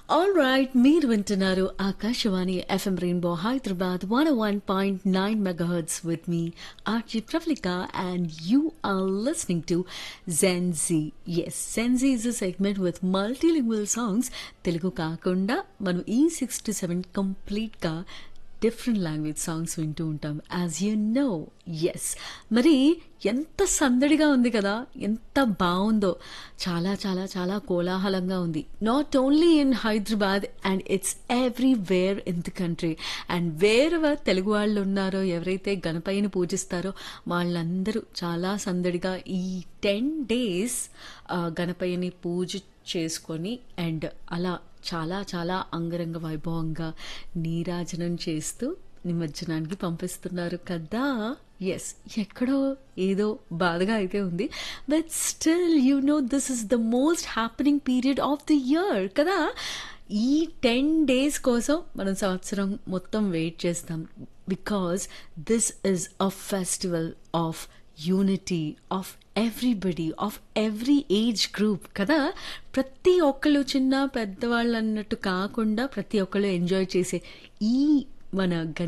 all right మీరు వింటున్నారు Akashvani FM rainbow Hyderabad one one point nine megahertz with me RJ Praflika and you are listening to Gen Z yes Gen Z is a segment with multilingual songs Telugu కాకుండా మనం ఈ six to seven కంప్లీట్గా different language songs వింటూ ఉంటాం as you know yes మరి ఎంత సందడిగా ఉంది కదా ఎంత బాగుందో చాలా చాలా చాలా కోలాహలంగా ఉంది not only in Hyderabad and it's everywhere in the country and wherever Telugu వాళ్ళు ఉన్నారో ఎవరైతే గణపయ్యని పూజిస్తారో వాళ్ళందరూ చాలా సందడిగా ఈ టెన్ డేస్ గణపయ్యని పూజ చేసుకొని అండ్ అలా చాలా చాలా అంగరంగ వైభవంగా నీరాజనం చేస్తూ నిమజ్జనానికి పంపిస్తున్నారు కదా ఎస్ ఎక్కడో ఏదో బాధగా అయితే ఉంది but still you know this is the most happening period of the year కదా ఈ టెన్ డేస్ కోసం మనం సంవత్సరం మొత్తం వెయిట్ చేస్తాం because this is a festival of unity of everybody of every age group కదా ప్రతి ఒక్కళ్ళు చిన్న పెద్దవాళ్ళు అన్నట్టు కాకుండా ప్రతి ఒక్కళ్ళు ఎంజాయ్ చేసే ఈ మన